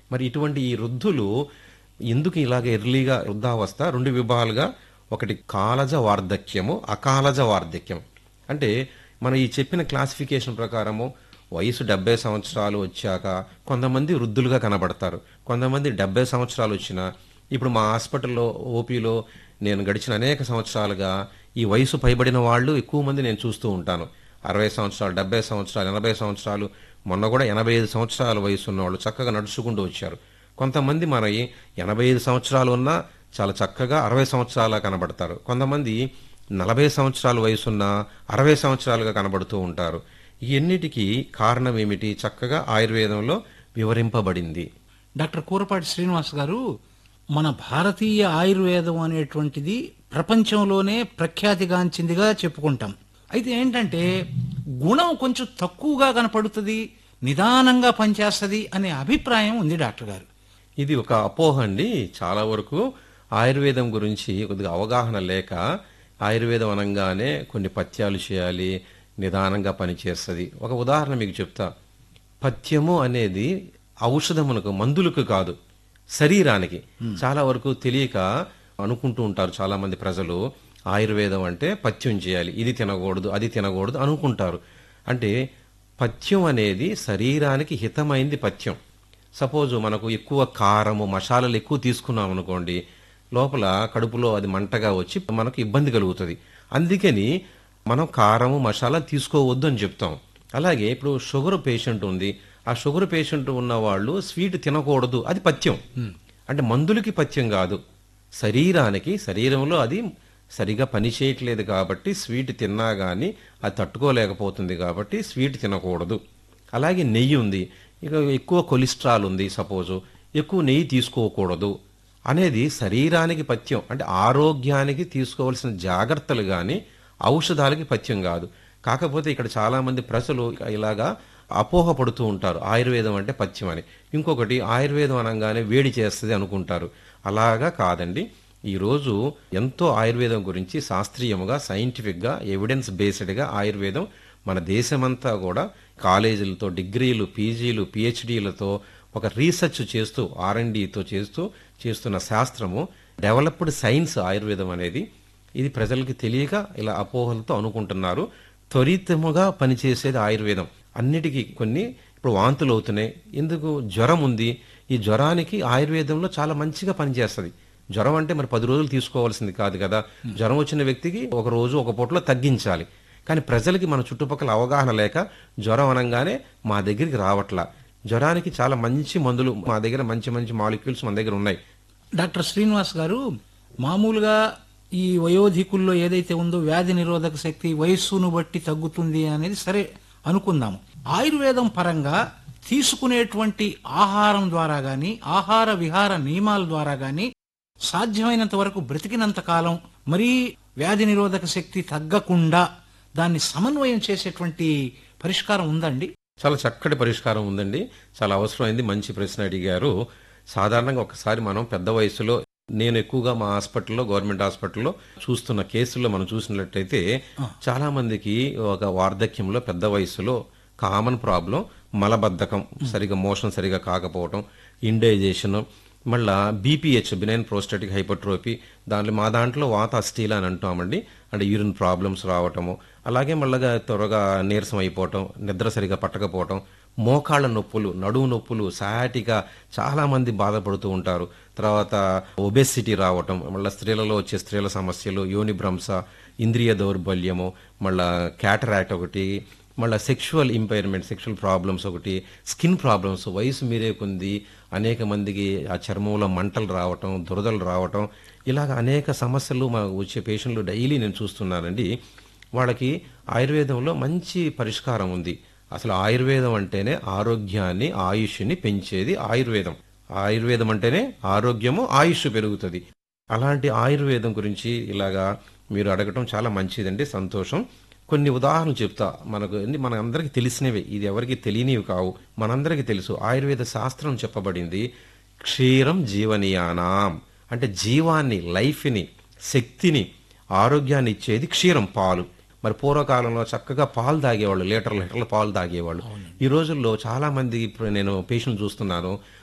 మరి ఇటువంటి ఈ వృద్ధులు ఎందుకు ఇలాగ ఎర్లీగా వృద్ధావస్థ రెండు విభాగాలుగా ఒకటి కాలజ వార్ధక్యము అకాలజ వార్ధక్యం అంటే మనం ఈ చెప్పిన క్లాసిఫికేషన్ ప్రకారము వయసు డెబ్బై సంవత్సరాలు వచ్చాక కొంతమంది వృద్ధులుగా కనబడతారు కొంతమంది డెబ్బై సంవత్సరాలు వచ్చినా ఇప్పుడు మా హాస్పిటల్లో ఓపీలో నేను గడిచిన అనేక సంవత్సరాలుగా ఈ వయసు పైబడిన వాళ్ళు ఎక్కువ మంది నేను చూస్తూ ఉంటాను అరవై సంవత్సరాలు డెబ్బై సంవత్సరాలు ఎనభై సంవత్సరాలు మొన్న కూడా ఎనభై ఐదు సంవత్సరాల వయసు ఉన్న వాళ్ళు చక్కగా నడుచుకుంటూ వచ్చారు కొంతమంది మన ఎనభై ఐదు సంవత్సరాలు ఉన్నా చాలా చక్కగా అరవై సంవత్సరాల కనబడతారు కొంతమంది నలభై సంవత్సరాల వయసున్న అరవై సంవత్సరాలుగా కనబడుతూ ఉంటారు ఈ ఎన్నిటికీ కారణం ఏమిటి చక్కగా ఆయుర్వేదంలో వివరింపబడింది డాక్టర్ కూరపాటి శ్రీనివాస్ గారు మన భారతీయ ఆయుర్వేదం అనేటువంటిది ప్రపంచంలోనే ప్రఖ్యాతిగాంచిందిగా చెప్పుకుంటాం అయితే ఏంటంటే గుణం కొంచెం తక్కువగా కనపడుతుంది నిదానంగా పనిచేస్తుంది అనే అభిప్రాయం ఉంది డాక్టర్ గారు ఇది ఒక అపోహ అండి చాలా వరకు ఆయుర్వేదం గురించి కొద్దిగా అవగాహన లేక ఆయుర్వేదం అనగానే కొన్ని పథ్యాలు చేయాలి నిదానంగా పనిచేస్తుంది ఒక ఉదాహరణ మీకు చెప్తా పథ్యము అనేది ఔషధమునకు మందులకు కాదు శరీరానికి చాలా వరకు తెలియక అనుకుంటూ ఉంటారు చాలా మంది ప్రజలు ఆయుర్వేదం అంటే పథ్యం చేయాలి ఇది తినకూడదు అది తినకూడదు అనుకుంటారు అంటే పథ్యం అనేది శరీరానికి హితమైంది పథ్యం సపోజ్ మనకు ఎక్కువ కారము మసాలాలు ఎక్కువ తీసుకున్నాం అనుకోండి లోపల కడుపులో అది మంటగా వచ్చి మనకు ఇబ్బంది కలుగుతుంది అందుకని మనం కారము మసాలా తీసుకోవద్దు అని చెప్తాం అలాగే ఇప్పుడు షుగర్ పేషెంట్ ఉంది ఆ షుగర్ పేషెంట్ ఉన్న వాళ్ళు స్వీట్ తినకూడదు అది పథ్యం అంటే మందులకి పథ్యం కాదు శరీరానికి శరీరంలో అది సరిగా పని చేయట్లేదు కాబట్టి స్వీట్ తిన్నా కానీ అది తట్టుకోలేకపోతుంది కాబట్టి స్వీట్ తినకూడదు అలాగే నెయ్యి ఉంది ఇక ఎక్కువ కొలెస్ట్రాల్ ఉంది సపోజు ఎక్కువ నెయ్యి తీసుకోకూడదు అనేది శరీరానికి పథ్యం అంటే ఆరోగ్యానికి తీసుకోవాల్సిన జాగ్రత్తలు కానీ ఔషధాలకి పథ్యం కాదు కాకపోతే ఇక్కడ చాలామంది ప్రజలు ఇలాగా అపోహ పడుతూ ఉంటారు ఆయుర్వేదం అంటే పథ్యం అని ఇంకొకటి ఆయుర్వేదం అనగానే వేడి చేస్తుంది అనుకుంటారు అలాగా కాదండి ఈరోజు ఎంతో ఆయుర్వేదం గురించి శాస్త్రీయముగా సైంటిఫిక్గా ఎవిడెన్స్ బేస్డ్గా ఆయుర్వేదం మన దేశమంతా కూడా కాలేజీలతో డిగ్రీలు పీజీలు పిహెచ్డీలతో ఒక రీసెర్చ్ చేస్తూ ఆర్ఎండితో చేస్తూ చేస్తున్న శాస్త్రము డెవలప్డ్ సైన్స్ ఆయుర్వేదం అనేది ఇది ప్రజలకి తెలియక ఇలా అపోహలతో అనుకుంటున్నారు త్వరితముగా పనిచేసేది ఆయుర్వేదం అన్నిటికీ కొన్ని ఇప్పుడు వాంతులు అవుతున్నాయి ఎందుకు జ్వరం ఉంది ఈ జ్వరానికి ఆయుర్వేదంలో చాలా మంచిగా పనిచేస్తుంది జ్వరం అంటే మరి పది రోజులు తీసుకోవాల్సింది కాదు కదా జ్వరం వచ్చిన వ్యక్తికి ఒక రోజు ఒక పూటలో తగ్గించాలి కానీ ప్రజలకి మన చుట్టుపక్కల అవగాహన లేక జ్వరం అనగానే మా దగ్గరికి రావట్లా జ్వరానికి చాలా మంచి మందులు మా దగ్గర మంచి మంచి మాలిక్యూల్స్ మన దగ్గర ఉన్నాయి డాక్టర్ శ్రీనివాస్ గారు మామూలుగా ఈ వయోధికుల్లో ఏదైతే ఉందో వ్యాధి నిరోధక శక్తి వయస్సును బట్టి తగ్గుతుంది అనేది సరే అనుకుందాము ఆయుర్వేదం పరంగా తీసుకునేటువంటి ఆహారం ద్వారా గాని ఆహార విహార నియమాల ద్వారా గాని సాధ్యమైనంత వరకు బ్రతికినంత కాలం మరీ వ్యాధి నిరోధక శక్తి తగ్గకుండా దాన్ని సమన్వయం చేసేటువంటి పరిష్కారం ఉందండి చాలా చక్కటి పరిష్కారం ఉందండి చాలా అవసరమైంది మంచి ప్రశ్న అడిగారు సాధారణంగా ఒకసారి మనం పెద్ద వయసులో నేను ఎక్కువగా మా హాస్పిటల్లో గవర్నమెంట్ హాస్పిటల్లో చూస్తున్న కేసుల్లో మనం చూసినట్లయితే చాలా మందికి ఒక వార్ధక్యంలో పెద్ద వయసులో కామన్ ప్రాబ్లం మలబద్ధకం సరిగా మోషన్ సరిగా కాకపోవటం ఇండైజేషన్ మళ్ళా బీపీహెచ్ బినైన్ ప్రోస్టాటిక్ హైపర్ట్రోపీ దాంట్లో మా దాంట్లో వాత అస్థీల అని అంటామండి అంటే యూరిన్ ప్రాబ్లమ్స్ రావటము అలాగే మళ్ళగా త్వరగా నీరసం అయిపోవటం నిద్ర సరిగా పట్టకపోవటం మోకాళ్ళ నొప్పులు నడుము నొప్పులు సాటిగా చాలా మంది బాధపడుతూ ఉంటారు తర్వాత ఒబెసిటీ రావటం మళ్ళీ స్త్రీలలో వచ్చే స్త్రీల సమస్యలు యోని భ్రంశ ఇంద్రియ దౌర్బల్యము మళ్ళా క్యాటరాక్ట్ ఒకటి మళ్ళీ సెక్షువల్ ఇంపైర్మెంట్ సెక్షువల్ ప్రాబ్లమ్స్ ఒకటి స్కిన్ ప్రాబ్లమ్స్ వయసు మీరే కొంది అనేక మందికి ఆ చర్మంలో మంటలు రావటం దురదలు రావటం ఇలాగ అనేక సమస్యలు మా వచ్చే పేషెంట్లు డైలీ నేను చూస్తున్నానండి వాళ్ళకి ఆయుర్వేదంలో మంచి పరిష్కారం ఉంది అసలు ఆయుర్వేదం అంటేనే ఆరోగ్యాన్ని ఆయుష్ని పెంచేది ఆయుర్వేదం ఆయుర్వేదం అంటేనే ఆరోగ్యము ఆయుష్ పెరుగుతుంది అలాంటి ఆయుర్వేదం గురించి ఇలాగా మీరు అడగటం చాలా మంచిదండి సంతోషం కొన్ని ఉదాహరణలు చెప్తా మనకు మన అందరికీ తెలిసినవే ఇది ఎవరికి తెలియనివి కావు మనందరికీ తెలుసు ఆయుర్వేద శాస్త్రం చెప్పబడింది క్షీరం జీవనీయానాం అంటే జీవాన్ని లైఫ్ని శక్తిని ఆరోగ్యాన్ని ఇచ్చేది క్షీరం పాలు మరి పూర్వకాలంలో చక్కగా పాలు తాగేవాళ్ళు లీటర్ల లీటర్ల పాలు తాగేవాళ్ళు ఈ రోజుల్లో చాలా మంది ఇప్పుడు నేను పేషెంట్ చూస్తున్నాను